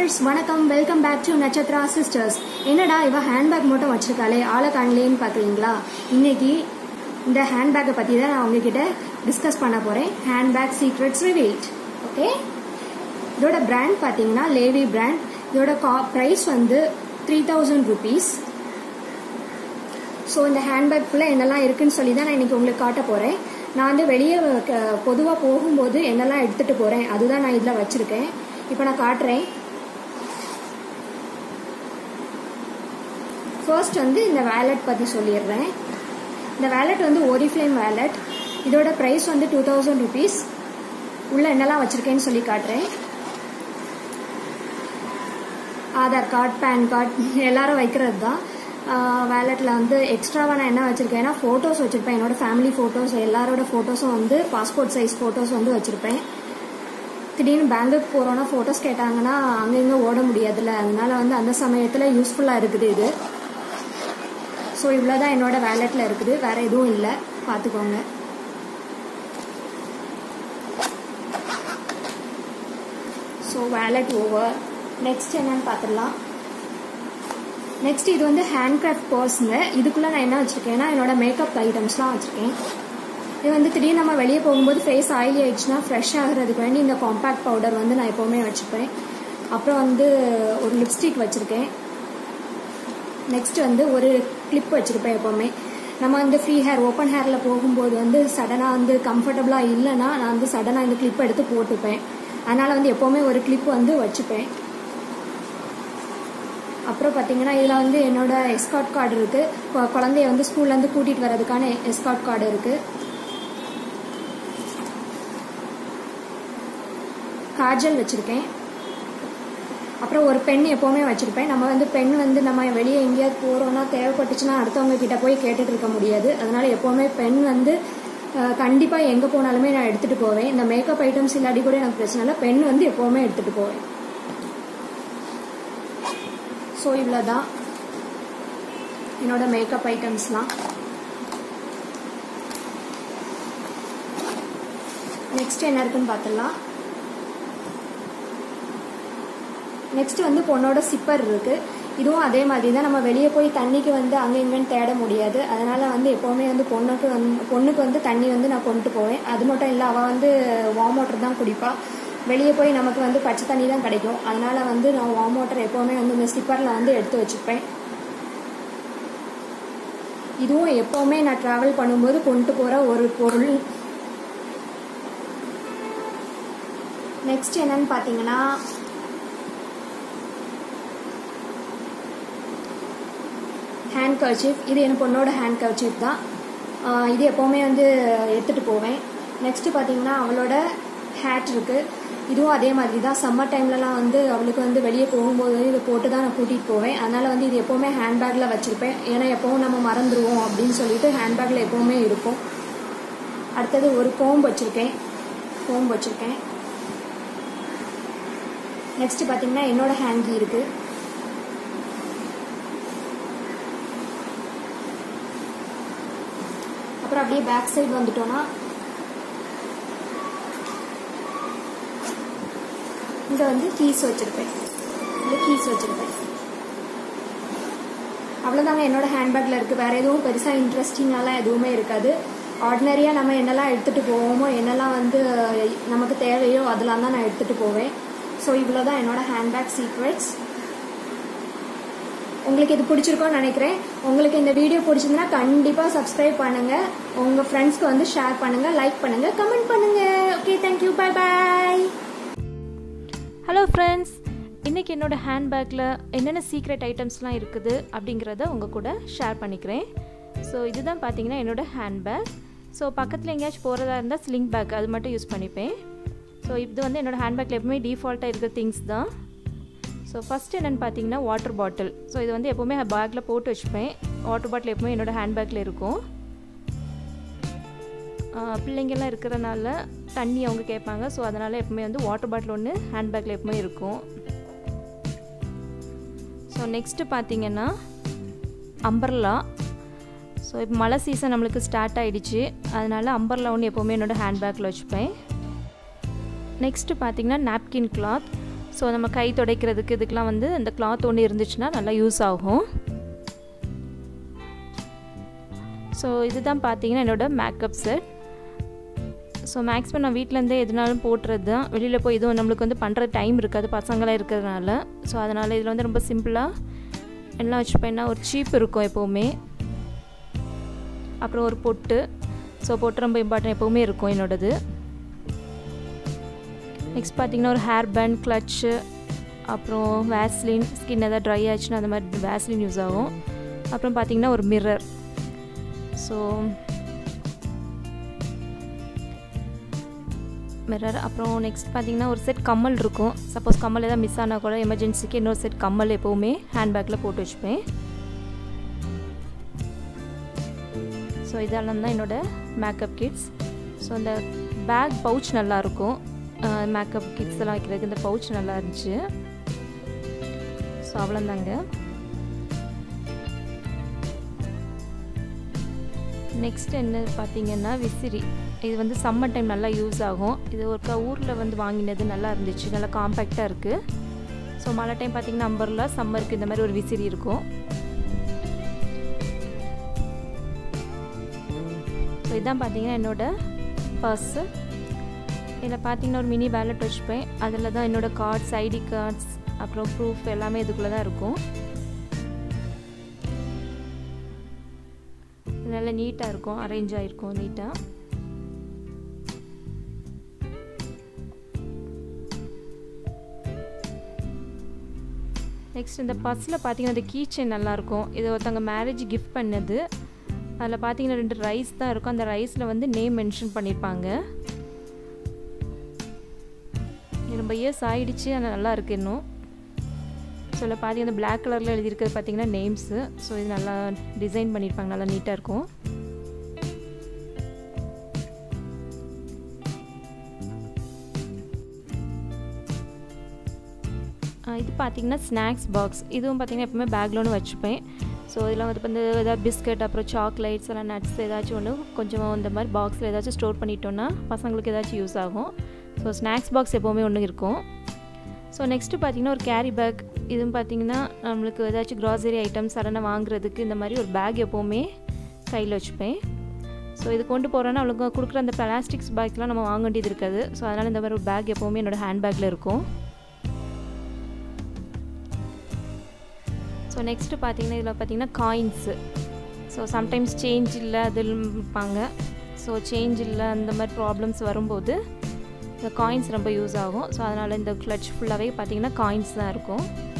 viewers வணக்கம் welcome back to Nakshatra sisters என்னடா இவ ஹேண்ட்பேக் மட்டும் வச்சிருக்காளே ஆளை காணலேன்னு பார்க்குறீங்களா இன்னைக்கு இந்த ஹேண்ட்பேக்கை பற்றி தான் நான் உங்ககிட்ட டிஸ்கஸ் பண்ண போகிறேன் ஹேண்ட்பேக் சீக்ரெட்ஸ் ரிவீல்ட் ஓகே இதோட பிராண்ட் பார்த்தீங்கன்னா லேவி பிராண்ட் இதோட கா ப்ரைஸ் வந்து த்ரீ தௌசண்ட் ருபீஸ் ஸோ இந்த ஹேண்ட்பேக்குள்ளே என்னெல்லாம் இருக்குன்னு சொல்லி தான் நான் இன்னைக்கு உங்களுக்கு காட்ட போகிறேன் நான் வந்து வெளியே பொதுவாக போகும்போது என்னெல்லாம் எடுத்துகிட்டு போகிறேன் அதுதான் நான் இதில் வச்சுருக்கேன் இப்போ நான் காட்டுறேன் ஃபர்ஸ்ட் வந்து இந்த வேலட் பற்றி சொல்லிடுறேன் இந்த வேலட் வந்து ஓரிஃப்ளேம் வேலட் இதோட ப்ரைஸ் வந்து டூ தௌசண்ட் ருபீஸ் உள்ள என்னெல்லாம் வச்சுருக்கேன்னு சொல்லி காட்டுறேன் ஆதார் கார்டு பேன் கார்டு எல்லாரும் வைக்கிறது தான் வேலெட்டில் வந்து எக்ஸ்ட்ராவாக நான் என்ன வச்சுருக்கேன்னா ஃபோட்டோஸ் வச்சுருப்பேன் என்னோட ஃபேமிலி ஃபோட்டோஸ் எல்லாரோட ஃபோட்டோஸும் வந்து பாஸ்போர்ட் சைஸ் ஃபோட்டோஸ் வந்து வச்சுருப்பேன் திடீர்னு பேங்குக்கு போகிறோன்னா ஃபோட்டோஸ் கேட்டாங்கன்னா அங்கே இங்கே ஓட முடியாதுல்ல அதனால வந்து அந்த சமயத்தில் யூஸ்ஃபுல்லாக இருக்குது இது ஸோ இவ்வளோ தான் என்னோட வேலெட்டில் இருக்குது வேறு எதுவும் இல்லை பார்த்துக்கோங்க ஸோ வேலெட் ஓவர் நெக்ஸ்ட் என்னன்னு பார்த்துடலாம் நெக்ஸ்ட் இது வந்து ஹேண்ட் கிராஃப்ட் பர்ஸுங்க இதுக்குள்ளே நான் என்ன வச்சுருக்கேன்னா என்னோட மேக்கப் ஐட்டம்ஸ்லாம் வச்சுருக்கேன் இது வந்து திடீர்னு நம்ம வெளியே போகும்போது ஃபேஸ் ஆயிலி ஆயிடுச்சுன்னா ஃப்ரெஷ் ஆகிறதுக்கு வேண்டி இந்த காம்பேக்ட் பவுடர் வந்து நான் எப்போவுமே வச்சுப்பேன் அப்புறம் வந்து ஒரு லிப்ஸ்டிக் வச்சுருக்கேன் நெக்ஸ்ட் வந்து ஒரு கிளிப் வச்சுருப்பேன் எப்போவுமே நம்ம வந்து ஃப்ரீ ஹேர் ஓப்பன் ஹேரில் போகும்போது வந்து சடனாக வந்து கம்ஃபர்டபுளாக இல்லைன்னா நான் வந்து சடனாக இந்த கிளிப் எடுத்து போட்டுப்பேன் அதனால் வந்து எப்போவுமே ஒரு கிளிப் வந்து வச்சுப்பேன் அப்புறம் பார்த்தீங்கன்னா இதில் வந்து என்னோட எஸ்காட் கார்டு இருக்குது குழந்தைய வந்து ஸ்கூல்லேருந்து கூட்டிகிட்டு வர்றதுக்கான எஸ்காட் கார்டு இருக்குது காஜல் வச்சுருக்கேன் அப்புறம் ஒரு பென் எப்போவுமே வச்சுருப்பேன் நம்ம வந்து பென் வந்து நம்ம வெளியே எங்கேயாவது போகிறோன்னா தேவைப்பட்டுச்சுன்னா அடுத்தவங்க கிட்ட போய் கேட்டுட்டு இருக்க முடியாது அதனால எப்போவுமே பென் வந்து கண்டிப்பாக எங்கே போனாலுமே நான் எடுத்துகிட்டு போவேன் இந்த மேக்கப் ஐட்டம்ஸ் இல்லாட்டி கூட எனக்கு பிரச்சனை இல்லை பென் வந்து எப்போவுமே எடுத்துகிட்டு போவேன் ஸோ இவ்வளோ தான் என்னோட மேக்கப் ஐட்டம்ஸ்லாம் நெக்ஸ்ட் என்ன இருக்குன்னு பார்த்துடலாம் நெக்ஸ்ட் வந்து பொண்ணோட சிப்பர் இருக்கு இதுவும் அதே மாதிரி தான் நம்ம வெளியே போய் தண்ணிக்கு வந்து அங்கே இங்கேன்னு தேட முடியாது அதனால வந்து எப்போவுமே வந்து பொண்ணுக்கு வந்து பொண்ணுக்கு வந்து தண்ணி வந்து நான் கொண்டு போவேன் அது மட்டும் இல்லை அவள் வந்து வார்ம் வாட்டர் தான் குடிப்பா வெளியே போய் நமக்கு வந்து பச்சை தண்ணி தான் கிடைக்கும் அதனால வந்து நான் வார்ம் வாட்டர் எப்போவுமே வந்து இந்த ஸ்லிப்பரில் வந்து எடுத்து வச்சுப்பேன் இதுவும் எப்போவுமே நான் ட்ராவல் பண்ணும்போது கொண்டு போகிற ஒரு பொருள் நெக்ஸ்ட் என்னன்னு பார்த்தீங்கன்னா ஹேண்ட் கர்ச்சீஃப் இது என் பொண்ணோட ஹேண்ட் கர்ச்சீஃப் தான் இது எப்போவுமே வந்து எடுத்துகிட்டு போவேன் நெக்ஸ்ட்டு பார்த்தீங்கன்னா அவளோட ஹேட் இருக்குது இதுவும் அதே மாதிரி தான் சம்மர் டைம்லலாம் வந்து அவளுக்கு வந்து வெளியே போகும்போது இதை போட்டு தான் நான் கூட்டிகிட்டு போவேன் அதனால் வந்து இது எப்போவுமே ஹேண்ட்பேக்கில் வச்சுருப்பேன் ஏன்னா எப்போவும் நம்ம மறந்துடுவோம் அப்படின்னு சொல்லிட்டு ஹேண்ட்பேக்கில் எப்போவுமே இருக்கும் அடுத்தது ஒரு கோம்பு வச்சுருக்கேன் கோம்பு வச்சுருக்கேன் நெக்ஸ்ட்டு பார்த்தீங்கன்னா என்னோட ஹேண்ட்கி இருக்குது அப்புறம் அப்படியே பேக் சைடு வந்துட்டோம்னா இங்கே வந்து கீஸ் வச்சுருப்பேன் இங்கே கீஸ் வச்சுருப்பேன் அவ்வளோதாங்க என்னோட ஹேண்ட்பேக்கில் இருக்குது வேறு எதுவும் பெருசாக இன்ட்ரெஸ்டிங்காலாம் எதுவுமே இருக்காது ஆர்டினரியாக நம்ம என்னெல்லாம் எடுத்துகிட்டு போவோமோ என்னெல்லாம் வந்து நமக்கு தேவையோ அதெல்லாம் தான் நான் எடுத்துகிட்டு போவேன் ஸோ இவ்வளோ தான் என்னோட ஹேண்ட்பேக் சீக்ரெட்ஸ் உங்களுக்கு இது பிடிச்சிருக்கோன்னு நினைக்கிறேன் உங்களுக்கு இந்த வீடியோ பிடிச்சிருந்தா கண்டிப்பாக சப்ஸ்கிரைப் பண்ணுங்கள் உங்கள் ஃப்ரெண்ட்ஸ்க்கு வந்து ஷேர் பண்ணுங்கள் லைக் பண்ணுங்கள் கமெண்ட் பண்ணுங்கள் okay thank you bye bye hello friends இன்றைக்கி என்னோடய ஹேண்ட்பேக்கில் என்னென்ன சீக்ரெட் ஐட்டம்ஸ்லாம் இருக்குது அப்படிங்கிறத உங்கள் கூட ஷேர் பண்ணிக்கிறேன் ஸோ இதுதான் பார்த்தீங்கன்னா என்னோடய ஹேண்ட்பேக் ஸோ பக்கத்தில் எங்கேயாச்சும் போகிறதா இருந்தால் ஸ்லிங் பேக் அது மட்டும் யூஸ் பண்ணிப்பேன் ஸோ இது வந்து என்னோடய ஹேண்ட்பேக்கில் எப்பவுமே டிஃபால்ட்டாக இருக்கிற திங்ஸ் தான் ஸோ ஃபஸ்ட் என்னென்னு பார்த்தீங்கன்னா வாட்டர் பாட்டில் ஸோ இது வந்து எப்போவுமே பேக்கில் போட்டு வச்சுப்பேன் வாட்டர் பாட்டில் எப்போவுமே என்னோடய ஹேண்ட்பேக்கில் இருக்கும் பிள்ளைங்கள்லாம் இருக்கிறனால தண்ணி அவங்க கேட்பாங்க ஸோ அதனால் எப்பவுமே வந்து வாட்டர் பாட்டில் ஒன்று ஹேண்ட்பேக்கில் எப்பவுமே இருக்கும் ஸோ நெக்ஸ்ட்டு பார்த்தீங்கன்னா அம்பர்லா ஸோ இப்போ மழை சீசன் நம்மளுக்கு ஸ்டார்ட் ஆகிடுச்சு அதனால் அம்பர்லா ஒன்று எப்போவுமே என்னோடய ஹேண்ட்பேக்கில் வச்சுப்பேன் நெக்ஸ்ட்டு பார்த்தீங்கன்னா நாப்கின் கிளாத் ஸோ நம்ம கை துடைக்கிறதுக்கு இதுக்கெலாம் வந்து இந்த கிளாத் ஒன்று இருந்துச்சுன்னா நல்லா யூஸ் ஆகும் ஸோ இதுதான் பார்த்தீங்கன்னா என்னோடய மேக்கப் செட் ஸோ மேக்ஸிமம் நான் வீட்டிலேருந்தே எதுனாலும் போட்டுறது தான் வெளியில் போய் எதுவும் நம்மளுக்கு வந்து பண்ணுற டைம் இருக்காது பசங்களாம் இருக்கிறதுனால ஸோ அதனால் இதில் வந்து ரொம்ப சிம்பிளாக எல்லாம் வச்சுப்பேன்னா ஒரு சீப் இருக்கும் எப்போவுமே அப்புறம் ஒரு பொட்டு ஸோ பொட்டு ரொம்ப இம்பார்ட்டன் எப்போவுமே இருக்கும் என்னோடது நெக்ஸ்ட் பார்த்திங்கன்னா ஒரு ஹேர் பேண்ட் கிளச்சு அப்புறம் வேஸ்லின் ஸ்கின் எதாவது ட்ரை ஆச்சுன்னா அந்த மாதிரி வேஸ்லின் யூஸ் ஆகும் அப்புறம் பார்த்திங்கன்னா ஒரு மிரர் ஸோ மிரர் அப்புறம் நெக்ஸ்ட் பார்த்தீங்கன்னா ஒரு செட் கம்மல் இருக்கும் சப்போஸ் கம்மல் எதாவது மிஸ் ஆனால் கூட எமர்ஜென்சிக்கு இன்னொரு செட் கம்மல் எப்போவுமே ஹேண்ட்பேக்கில் போட்டு வச்சுப்பேன் ஸோ இதெல்லாம் தான் என்னோடய மேக்கப் கிட்ஸ் ஸோ அந்த பேக் பவுச் நல்லாயிருக்கும் மேக்கப் கிட்ஸ் எல்லாம் வைக்கிறதுக்கு இந்த பவுச் நல்லா இருந்துச்சு ஸோ அவ்வளோந்தாங்க நெக்ஸ்ட் என்ன பார்த்தீங்கன்னா விசிறி இது வந்து சம்மர் டைம் நல்லா யூஸ் ஆகும் இது ஒருக்கா ஊரில் வந்து வாங்கினது நல்லா இருந்துச்சு நல்லா காம்பேக்டாக இருக்குது ஸோ மழை டைம் பார்த்திங்கன்னா அம்பர்லாம் சம்மருக்கு இந்த மாதிரி ஒரு விசிறி இருக்கும் ஸோ இதான் பார்த்தீங்கன்னா என்னோடய பர்ஸு இதில் பார்த்தீங்கன்னா ஒரு மினி வேலட் வச்சுப்பேன் அதில் தான் என்னோடய கார்ட்ஸ் ஐடி கார்ட்ஸ் அப்புறம் ப்ரூஃப் எல்லாமே இதுக்குள்ளே தான் இருக்கும் நல்லா நீட்டாக இருக்கும் அரேஞ்ச் ஆகிருக்கும் நீட்டாக நெக்ஸ்ட் இந்த பஸ்ஸில் பார்த்தீங்கன்னா இந்த கீ செயின் நல்லாயிருக்கும் இது ஒருத்தவங்க மேரேஜ் கிஃப்ட் பண்ணது அதில் பார்த்தீங்கன்னா ரெண்டு ரைஸ் தான் இருக்கும் அந்த ரைஸில் வந்து நேம் மென்ஷன் பண்ணியிருப்பாங்க ரொம்ப இயர்ஸ் ஆகிடுச்சு ஆனால் நல்லா இருக்குது இன்னும் ஸோ இதில் பார்த்தீங்கன்னா பிளாக் கலரில் எழுதியிருக்கிறது பார்த்தீங்கன்னா நேம்ஸு ஸோ இது நல்லா டிசைன் பண்ணியிருப்பாங்க நல்லா நீட்டாக இருக்கும் இது பார்த்தீங்கன்னா ஸ்நாக்ஸ் பாக்ஸ் இதுவும் பார்த்தீங்கன்னா எப்பவுமே பேக்கில் ஒன்று வச்சுப்பேன் ஸோ இதில் வந்து வந்து ஏதாவது பிஸ்கட் அப்புறம் சாக்லேட்ஸ் எல்லாம் நட்ஸ் ஏதாச்சும் ஒன்று கொஞ்சம் இந்த மாதிரி பாக்ஸில் ஏதாச்சும் ஸ்டோர் பண்ணிட்டோன்னா பசங்களுக்கு ஏதாச்சும் யூஸ் ஆகும் ஸோ ஸ்நாக்ஸ் பாக்ஸ் எப்போவுமே ஒன்று இருக்கும் ஸோ நெக்ஸ்ட்டு பார்த்தீங்கன்னா ஒரு கேரி பேக் இதுவும் பார்த்தீங்கன்னா நம்மளுக்கு ஏதாச்சும் க்ராசரி ஐட்டம்ஸ் சடனாக வாங்குறதுக்கு இந்த மாதிரி ஒரு பேக் எப்போவுமே கையில் வச்சுப்பேன் ஸோ இது கொண்டு போகிறோன்னா அவளுக்கு கொடுக்குற அந்த பிளாஸ்டிக்ஸ் பேக்லாம் நம்ம வாங்க வேண்டியது இருக்காது ஸோ அதனால் இந்த மாதிரி ஒரு பேக் எப்போவுமே என்னோடய ஹேண்ட் பேக்கில் இருக்கும் ஸோ நெக்ஸ்ட்டு பார்த்தீங்கன்னா இதில் பார்த்தீங்கன்னா காயின்ஸு ஸோ சம்டைம்ஸ் சேஞ்ச் இல்லை அது இருப்பாங்க ஸோ சேஞ்ச் இல்லை அந்த மாதிரி ப்ராப்ளம்ஸ் வரும்போது இந்த காயின்ஸ் ரொம்ப யூஸ் ஆகும் ஸோ அதனால் இந்த கிளச் ஃபுல்லாகவே பார்த்தீங்கன்னா காயின்ஸ் தான் இருக்கும்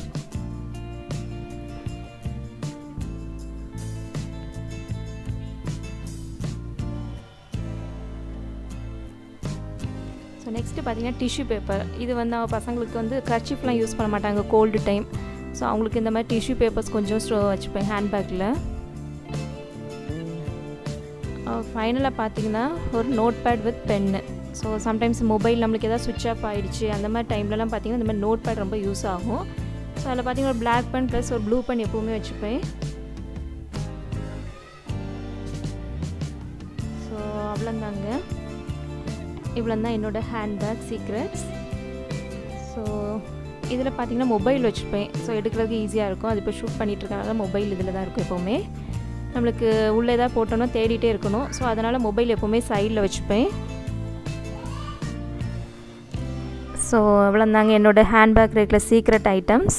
ஸோ நெக்ஸ்ட்டு பார்த்தீங்கன்னா டிஷ்யூ பேப்பர் இது வந்து அவள் பசங்களுக்கு வந்து கர்ச்சிஃப்லாம் யூஸ் பண்ண மாட்டாங்க கோல்டு டைம் ஸோ அவங்களுக்கு இந்த மாதிரி டிஷ்யூ பேப்பர்ஸ் கொஞ்சம் ஸ்டோ வச்சுப்பேன் ஹேண்ட்பேக்கில் ஃபைனலாக பார்த்தீங்கன்னா ஒரு notepad with pen so sometimes mobile நம்மளுக்கு எதாவது சுவிட்ச் ஆஃப் ஆகிடுச்சு அந்த மாதிரி டைம்லலாம் பார்த்தீங்கன்னா இந்த மாதிரி நோட் பேட் ரொம்ப யூஸ் ஆகும் ஸோ அதில் பார்த்தீங்கன்னா ஒரு பிளாக் பென் ப்ளஸ் ஒரு ப்ளூ பென் எப்போவுமே வச்சுப்பேன் ஸோ அவ்வளோந்தாங்க இவ்வளோ தான் என்னோடய ஹேண்ட்பேக் சீக்ரெட்ஸ் ஸோ இதில் பார்த்தீங்கன்னா மொபைல் வச்சுப்பேன் ஸோ எடுக்கிறதுக்கு ஈஸியாக இருக்கும் அது இப்போ ஷூட் பண்ணிகிட்டு இருக்கனால மொபைல் இதில் தான் இருக்கும் எப்போவுமே நம்மளுக்கு உள்ளே ஏதாவது போட்டோன்னா தேடிட்டே இருக்கணும் ஸோ அதனால் மொபைல் எப்போவுமே சைடில் வச்சுப்பேன் ஸோ அவ்வளோந்தாங்க என்னோடய ஹேண்ட்பேக் இருக்கிற சீக்ரெட் ஐட்டம்ஸ்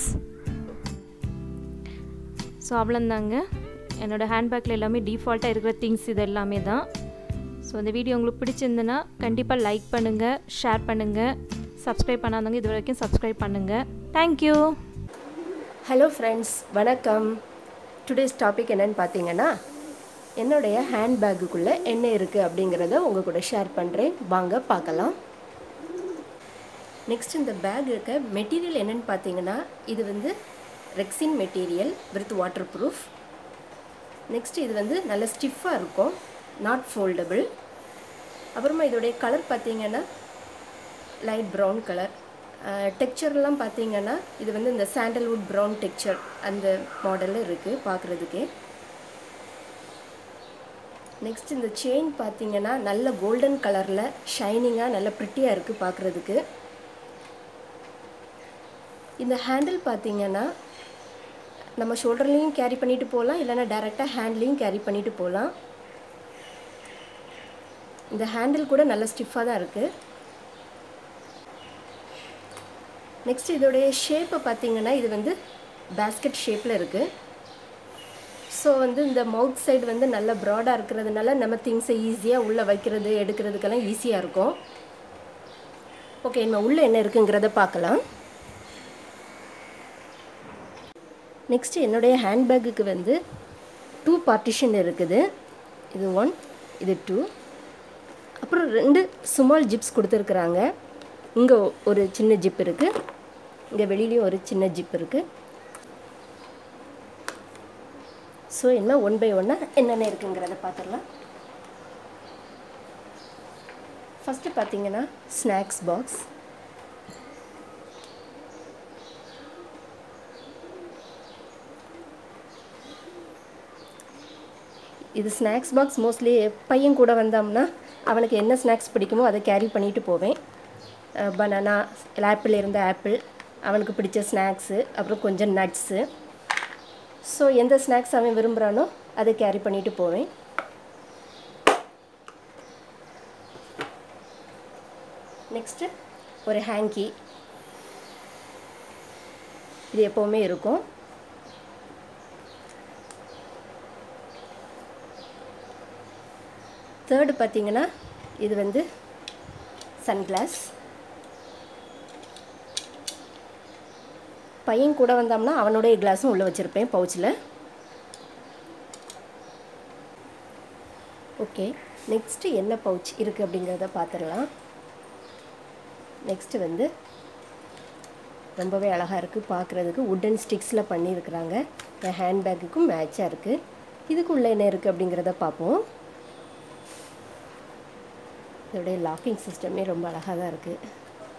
ஸோ அவ்வளோந்தாங்க என்னோடய ஹேண்ட்பேக்கில் எல்லாமே டிஃபால்ட்டாக இருக்கிற திங்ஸ் இது எல்லாமே தான் ஸோ இந்த வீடியோ உங்களுக்கு பிடிச்சிருந்துன்னா கண்டிப்பாக லைக் பண்ணுங்கள் ஷேர் பண்ணுங்கள் சப்ஸ்கிரைப் பண்ணாதவங்க இது வரைக்கும் சப்ஸ்கிரைப் பண்ணுங்கள் தேங்க்யூ ஹலோ ஃப்ரெண்ட்ஸ் வணக்கம் டுடேஸ் டாபிக் என்னன்னு பார்த்தீங்கன்னா என்னுடைய ஹேண்ட்பேக்குக்குள்ளே என்ன இருக்குது அப்படிங்கிறத உங்கள் கூட ஷேர் பண்ணுறேன் வாங்க பார்க்கலாம் நெக்ஸ்ட் இந்த பேக் இருக்க மெட்டீரியல் என்னன்னு பார்த்தீங்கன்னா இது வந்து rexine material with waterproof next இது வந்து நல்ல ஸ்டிஃபாக இருக்கும் நாட் ஃபோல்டபுள் அப்புறமா இதோடைய கலர் பார்த்தீங்கன்னா லைட் ப்ரௌன் கலர் டெக்ஸ்சர்லாம் பார்த்தீங்கன்னா இது வந்து இந்த சாண்டல்வுட் ப்ரௌன் டெக்ஸ்சர் அந்த மாடலில் இருக்குது பார்க்குறதுக்கே நெக்ஸ்ட் இந்த செயின் பார்த்தீங்கன்னா நல்ல கோல்டன் கலரில் ஷைனிங்காக நல்ல ப்ரிட்டியாக இருக்குது பார்க்குறதுக்கு இந்த ஹேண்டில் பார்த்தீங்கன்னா நம்ம ஷோல்டர்லேயும் கேரி பண்ணிட்டு போகலாம் இல்லைன்னா டேரெக்டாக ஹேண்ட்லேயும் கேரி பண்ணிட்டு போகலாம் இந்த ஹேண்டில் கூட நல்ல ஸ்டிஃபாக தான் இருக்குது நெக்ஸ்ட் இதோடைய ஷேப்பை பார்த்தீங்கன்னா இது வந்து பேஸ்கெட் ஷேப்பில் இருக்குது ஸோ வந்து இந்த மவுத் சைடு வந்து நல்ல ப்ராடாக இருக்கிறதுனால நம்ம திங்ஸை ஈஸியாக உள்ளே வைக்கிறது எடுக்கிறதுக்கெல்லாம் ஈஸியாக இருக்கும் ஓகே நம்ம உள்ளே என்ன இருக்குங்கிறத பார்க்கலாம் நெக்ஸ்ட்டு என்னுடைய ஹேண்ட்பேக்குக்கு வந்து டூ பார்ட்டிஷன் இருக்குது இது ஒன் இது டூ அப்புறம் ரெண்டு ஸ்மால் ஜிப்ஸ் கொடுத்துருக்குறாங்க இங்கே ஒரு சின்ன ஜிப் இருக்குது இங்கே வெளியிலையும் ஒரு சின்ன ஜிப் இருக்குது ஸோ என்ன ஒன் பை ஒன்னாக என்னென்ன இருக்குங்கிறத பார்த்துடலாம் ஃபஸ்ட்டு பார்த்தீங்கன்னா ஸ்நாக்ஸ் பாக்ஸ் இது ஸ்நாக்ஸ் பாக்ஸ் மோஸ்ட்லி பையன் கூட வந்தோம்னா அவனுக்கு என்ன ஸ்நாக்ஸ் பிடிக்குமோ அதை கேரி பண்ணிட்டு போவேன் பனானா ஆப்பிள் இருந்த ஆப்பிள் அவனுக்கு பிடிச்ச ஸ்நாக்ஸு அப்புறம் கொஞ்சம் நட்ஸு ஸோ எந்த ஸ்நாக்ஸ் அவன் விரும்புகிறானோ அதை கேரி பண்ணிட்டு போவேன் நெக்ஸ்ட்டு ஒரு ஹேங்கி இது எப்போவுமே இருக்கும் தேர்டு பார்த்தீங்கன்னா இது வந்து சன்கிளாஸ் பையன் கூட வந்தோம்னா அவனுடைய கிளாஸும் உள்ளே வச்சுருப்பேன் பவுச்சில் ஓகே நெக்ஸ்ட்டு என்ன பவுச் இருக்குது அப்படிங்கிறத பார்த்துடலாம் நெக்ஸ்ட்டு வந்து ரொம்பவே அழகாக இருக்குது பார்க்குறதுக்கு உட்டன் ஸ்டிக்ஸில் பண்ணியிருக்கிறாங்க என் ஹேண்ட்பேக்குக்கும் மேட்சாக இருக்குது இதுக்குள்ளே என்ன இருக்குது அப்படிங்கிறத பார்ப்போம் இதோடைய லாக்கிங் சிஸ்டமே ரொம்ப அழகாக தான் இருக்குது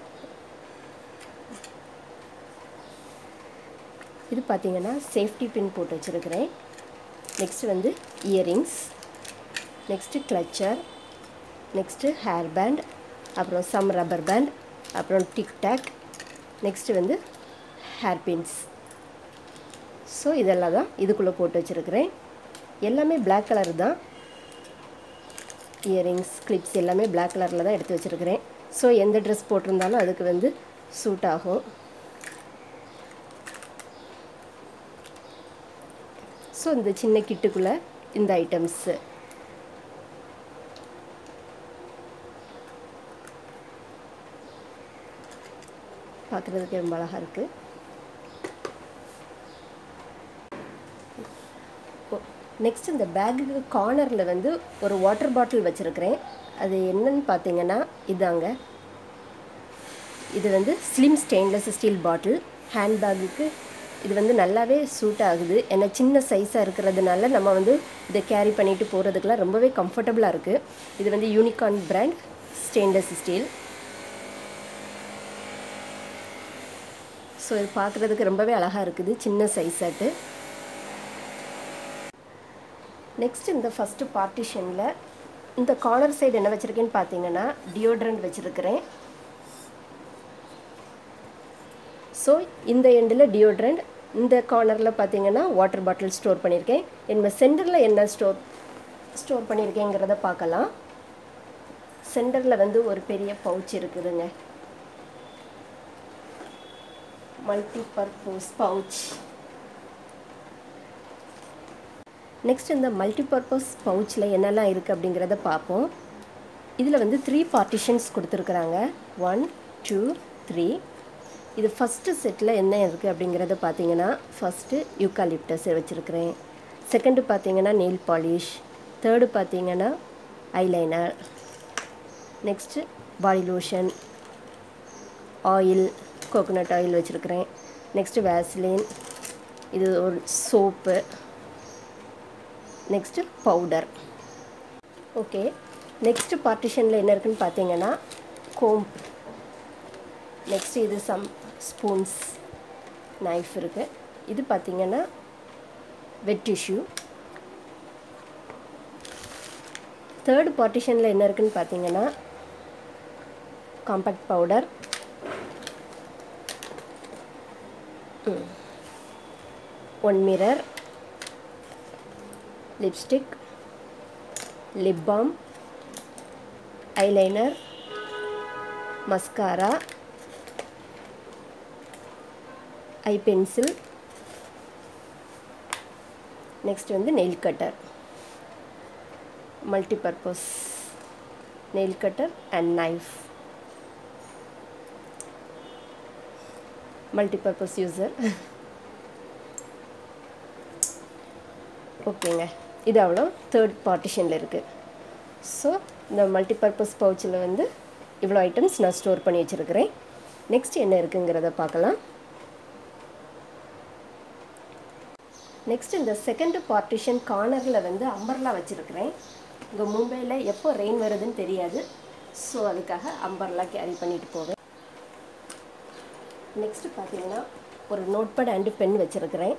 இது பார்த்தீங்கன்னா சேஃப்டி பின் போட்டு வச்சுருக்கிறேன் நெக்ஸ்ட்டு வந்து earrings next clutcher next hair band அப்புறம் சம் ரப்பர் பேண்ட் அப்புறம் டிக்டாக் நெக்ஸ்ட்டு வந்து ஹேர் பின்ஸ் ஸோ இதெல்லாம் தான் இதுக்குள்ளே போட்டு வச்சுருக்கிறேன் எல்லாமே பிளாக் கலர் தான் இயரிங்ஸ் கிளிப்ஸ் எல்லாமே பிளாக் கலரில் தான் எடுத்து வச்சுருக்கிறேன் ஸோ எந்த ட்ரெஸ் போட்டிருந்தாலும் அதுக்கு வந்து சூட் ஆகும் ஸோ இந்த சின்ன கிட்டுக்குள்ளே இந்த ஐட்டம்ஸு பார்க்குறதுக்கு ரொம்ப அழகாக இருக்குது நெக்ஸ்ட் இந்த பேக்குக்கு கார்னரில் வந்து ஒரு வாட்டர் பாட்டில் வச்சுருக்கிறேன் அது என்னன்னு பார்த்தீங்கன்னா இதாங்க இது வந்து ஸ்லிம் ஸ்டெயின்லெஸ் ஸ்டீல் பாட்டில் ஹேண்ட்பேக்குக்கு இது வந்து நல்லாவே சூட் ஆகுது ஏன்னா சின்ன சைஸாக இருக்கிறதுனால நம்ம வந்து இதை கேரி பண்ணிட்டு போகிறதுக்கெலாம் ரொம்பவே கம்ஃபர்டபுளாக இருக்குது இது வந்து unicorn brand stainless steel so இது பார்க்குறதுக்கு ரொம்பவே அழகாக இருக்குது சின்ன சைஸாட்டு நெக்ஸ்ட் இந்த ஃபஸ்ட்டு பார்ட்டிஷனில் இந்த கார்னர் சைடு என்ன வச்சுருக்கேன்னு பார்த்தீங்கன்னா டியோட்ரண்ட் வச்சுருக்கிறேன் ஸோ இந்த எண்டில் டியோட்ரண்ட் இந்த கார்னரில் பார்த்தீங்கன்னா வாட்டர் பாட்டில் ஸ்டோர் பண்ணியிருக்கேன் என்ன சென்டரில் என்ன ஸ்டோர் ஸ்டோர் பண்ணியிருக்கேங்கிறத பார்க்கலாம் சென்டரில் வந்து ஒரு பெரிய பவுச் இருக்குதுங்க மல்டி பர்பஸ் பவுச் நெக்ஸ்ட் இந்த மல்டிபர்பஸ் பவுச்சில் என்னெல்லாம் இருக்குது அப்படிங்கிறத பார்ப்போம் இதில் வந்து த்ரீ பார்ட்டிஷன்ஸ் கொடுத்துருக்குறாங்க ஒன் டூ த்ரீ இது ஃபஸ்ட்டு செட்டில் என்ன இருக்குது அப்படிங்கிறத பார்த்தீங்கன்னா ஃபஸ்ட்டு யூக்காலிப்டஸ் வச்சுருக்கிறேன் செகண்டு பார்த்தீங்கன்னா நெயில் பாலிஷ் தேர்டு பார்த்தீங்கன்னா eyeliner next body lotion oil coconut oil வச்சுருக்கிறேன் நெக்ஸ்ட்டு வேஸ்லின் இது ஒரு soap next powder okay next பார்ட்டிஷனில் என்ன இருக்குன்னு பார்த்தீங்கன்னா கோம்ப் நெக்ஸ்ட்டு இது சம் ஸ்பூன்ஸ் நைஃப் இருக்குது இது பார்த்தீங்கன்னா வெட் டிஷ்யூ தேர்டு பார்ட்டிஷனில் என்ன இருக்குன்னு பார்த்தீங்கன்னா compact powder one mirror lipstick lip balm eyeliner mascara eye pencil next வந்து nail cutter multipurpose nail cutter and knife multipurpose user ஓகேங்க இது அவ்வளோ தேர்ட் பார்ட்டிஷனில் இருக்குது ஸோ இந்த மல்டிபர்பஸ் பவுச்சில் வந்து இவ்வளோ ஐட்டம்ஸ் நான் ஸ்டோர் பண்ணி வச்சுருக்கிறேன் நெக்ஸ்ட் என்ன இருக்குங்கிறத பார்க்கலாம் நெக்ஸ்ட் இந்த செகண்ட் பார்ட்டிஷன் கார்னரில் வந்து அம்பர்லா வச்சுருக்கிறேன் இங்கே மும்பையில் எப்போ ரெயின் வருதுன்னு தெரியாது ஸோ அதுக்காக அம்பர்லா கேரி பண்ணிட்டு போவேன் நெக்ஸ்ட்டு பார்த்தீங்கன்னா ஒரு நோட்பேட் அண்டு பென் வச்சுருக்கிறேன்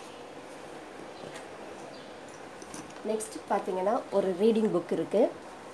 நெக்ஸ்ட் பார்த்தீங்கன்னா ஒரு ரீடிங் புக் இருக்குது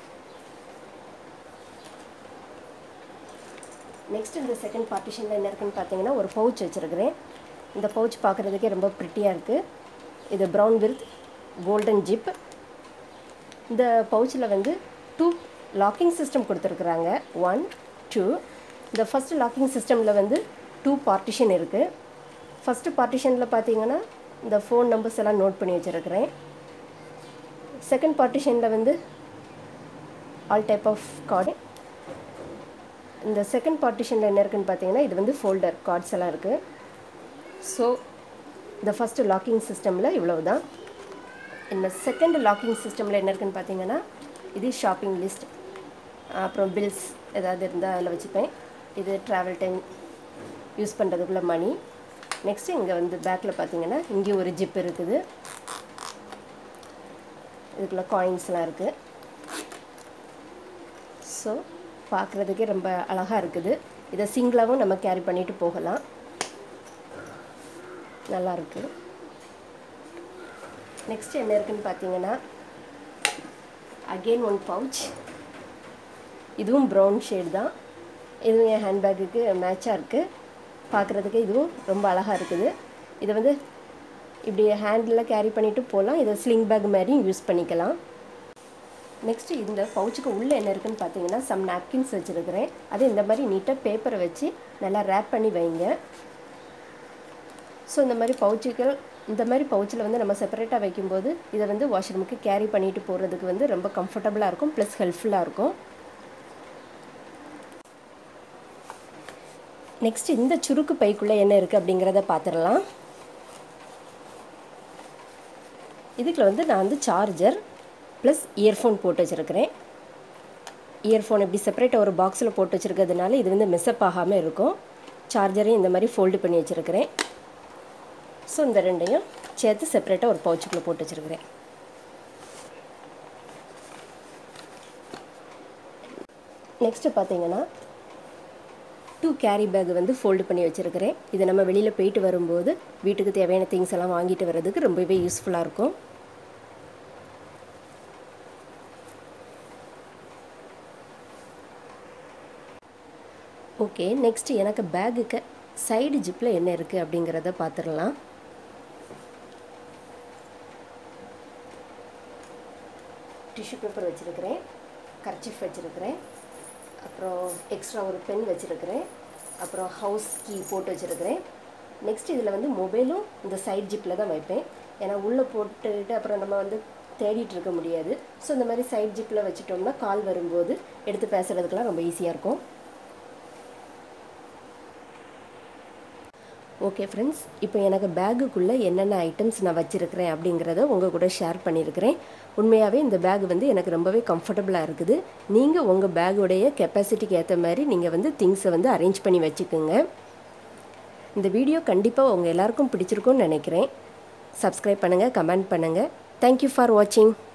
நெக்ஸ்ட் இந்த செகண்ட் பார்ட்டிஷனில் என்ன இருக்குன்னு பார்த்தீங்கன்னா ஒரு பவுச் வச்சுருக்கிறேன் இந்த பவுச் பார்க்குறதுக்கே ரொம்ப ப்ரிட்டியாக இருக்குது இது ப்ரௌன் வித் கோல்டன் ஜிப் இந்த பவுச்சில் வந்து டூ லாக்கிங் சிஸ்டம் கொடுத்துருக்குறாங்க ஒன் டூ இந்த ஃபஸ்ட் லாக்கிங் சிஸ்டமில் வந்து டூ பார்ட்டிஷன் இருக்குது ஃபஸ்ட்டு பார்ட்டிஷனில் பார்த்தீங்கன்னா இந்த ஃபோன் நம்பர்ஸ் எல்லாம் நோட் பண்ணி வச்சுருக்கிறேன் செகண்ட் பார்ட்டிஷனில் வந்து ஆல் டைப் ஆஃப் கார்டு இந்த செகண்ட் பார்ட்டிஷனில் என்ன இருக்குன்னு பார்த்தீங்கன்னா இது வந்து ஃபோல்டர் கார்ட்ஸ் எல்லாம் இருக்குது ஸோ இந்த ஃபஸ்ட்டு லாக்கிங் சிஸ்டமில் இவ்வளவு தான் இந்த செகண்ட் லாக்கிங் சிஸ்டமில் என்ன இருக்குன்னு பார்த்தீங்கன்னா இது ஷாப்பிங் லிஸ்ட் அப்புறம் பில்ஸ் ஏதாவது இருந்தால் அதில் வச்சுப்பேன் இது ட்ராவல் டைம் யூஸ் பண்ணுறதுக்குள்ள மணி நெக்ஸ்ட்டு இங்கே வந்து பேக்கில் பார்த்தீங்கன்னா இங்கே ஒரு ஜிப் இருக்குது இதுக்குள்ள காயின்ஸ்லாம் இருக்குது ஸோ பார்க்குறதுக்கே ரொம்ப அழகாக இருக்குது இதை சிங்கிளாகவும் நம்ம கேரி பண்ணிட்டு போகலாம் நல்லா இருக்கு நெக்ஸ்ட் என்ன இருக்குன்னு பார்த்தீங்கன்னா அகெயின் ஒன் பவுச் இதுவும் ப்ரௌன் ஷேட் தான் இதுவும் என் ஹேண்ட்பேக்குக்கு மேட்சாக இருக்குது பார்க்குறதுக்கு இதுவும் ரொம்ப அழகாக இருக்குது இதை வந்து இப்படி ஹேண்டில் கேரி பண்ணிவிட்டு போகலாம் இதை ஸ்லிங் பேக் மாதிரியும் யூஸ் பண்ணிக்கலாம் நெக்ஸ்ட்டு இந்த பவுச்சுக்கு உள்ளே என்ன இருக்குன்னு பார்த்தீங்கன்னா சம் நாப்கின்ஸ் வச்சுருக்கிறேன் அது இந்த மாதிரி நீட்டாக பேப்பரை வச்சு நல்லா ரேப் பண்ணி வைங்க ஸோ இந்த மாதிரி பவுச்சுகள் இந்த மாதிரி பவுச்சில் வந்து நம்ம செப்பரேட்டாக வைக்கும்போது இதை வந்து வாஷ்ரூமுக்கு கேரி பண்ணிட்டு போகிறதுக்கு வந்து ரொம்ப கம்ஃபர்டபுளாக இருக்கும் ப்ளஸ் ஹெல்ப்ஃபுல்லாக இருக்கும் நெக்ஸ்ட் இந்த சுருக்கு பைக்குள்ளே என்ன இருக்குது அப்படிங்கிறத பார்த்துடலாம் இதுக்குள்ள வந்து நான் வந்து சார்ஜர் ப்ளஸ் இயர்ஃபோன் போட்டு வச்சுருக்கிறேன் இயர்ஃபோன் இப்படி செப்பரேட்டாக ஒரு பாக்ஸில் போட்டு வச்சுருக்கிறதுனால இது வந்து மிஸ்அப் ஆகாமல் இருக்கும் சார்ஜரையும் இந்த மாதிரி ஃபோல்டு பண்ணி வச்சுருக்கிறேன் ஸோ இந்த ரெண்டையும் சேர்த்து செப்பரேட்டாக ஒரு பவுச்சுக்குள்ளே போட்டு வச்சுருக்கிறேன் நெக்ஸ்ட்டு பார்த்தீங்கன்னா டூ கேரி பேக் வந்து ஃபோல்டு பண்ணி வச்சுருக்கிறேன் இது நம்ம வெளியில் போயிட்டு வரும்போது வீட்டுக்கு தேவையான திங்ஸ் எல்லாம் வாங்கிட்டு வர்றதுக்கு ரொம்பவே யூஸ்ஃபுல்லாக இருக்கும் ஓகே நெக்ஸ்ட் எனக்கு பேகுக்கு சைடு ஜிப்பில் என்ன இருக்குது அப்படிங்கிறத பார்த்துடலாம் டிஷ்யூ பேப்பர் வச்சுருக்கிறேன் கர்ச்சிஃப் வச்சுருக்கிறேன் அப்புறம் எக்ஸ்ட்ரா ஒரு பென் வச்சுருக்கிறேன் அப்புறம் ஹவுஸ் கீ போட்டு வச்சுருக்கிறேன் நெக்ஸ்ட் இதில் வந்து மொபைலும் இந்த சைட் ஜிப்பில் தான் வைப்பேன் ஏன்னா உள்ளே போட்டுட்டு அப்புறம் நம்ம வந்து தேடிட்டு இருக்க முடியாது ஸோ இந்த மாதிரி சைட் ஜிப்பில் வச்சுட்டோம்னா கால் வரும்போது எடுத்து பேசுகிறதுக்கெலாம் ரொம்ப ஈஸியாக இருக்கும் ஓகே ஃப்ரெண்ட்ஸ் இப்போ எனக்கு பேகுக்குள்ளே என்னென்ன ஐட்டம்ஸ் நான் வச்சுருக்கிறேன் அப்படிங்கிறத உங்கள் கூட ஷேர் பண்ணியிருக்கிறேன் உண்மையாகவே இந்த பேக் வந்து எனக்கு ரொம்பவே கம்ஃபர்டபுளாக இருக்குது நீங்கள் உங்கள் பேகுடைய கெப்பாசிட்டிக்கு ஏற்ற மாதிரி நீங்கள் வந்து திங்ஸை வந்து அரேஞ்ச் பண்ணி வச்சுக்கோங்க இந்த வீடியோ கண்டிப்பாக உங்கள் எல்லாருக்கும் பிடிச்சிருக்கும்னு நினைக்கிறேன் சப்ஸ்கிரைப் பண்ணுங்கள் கமெண்ட் பண்ணுங்கள் தேங்க்யூ ஃபார் வாட்சிங்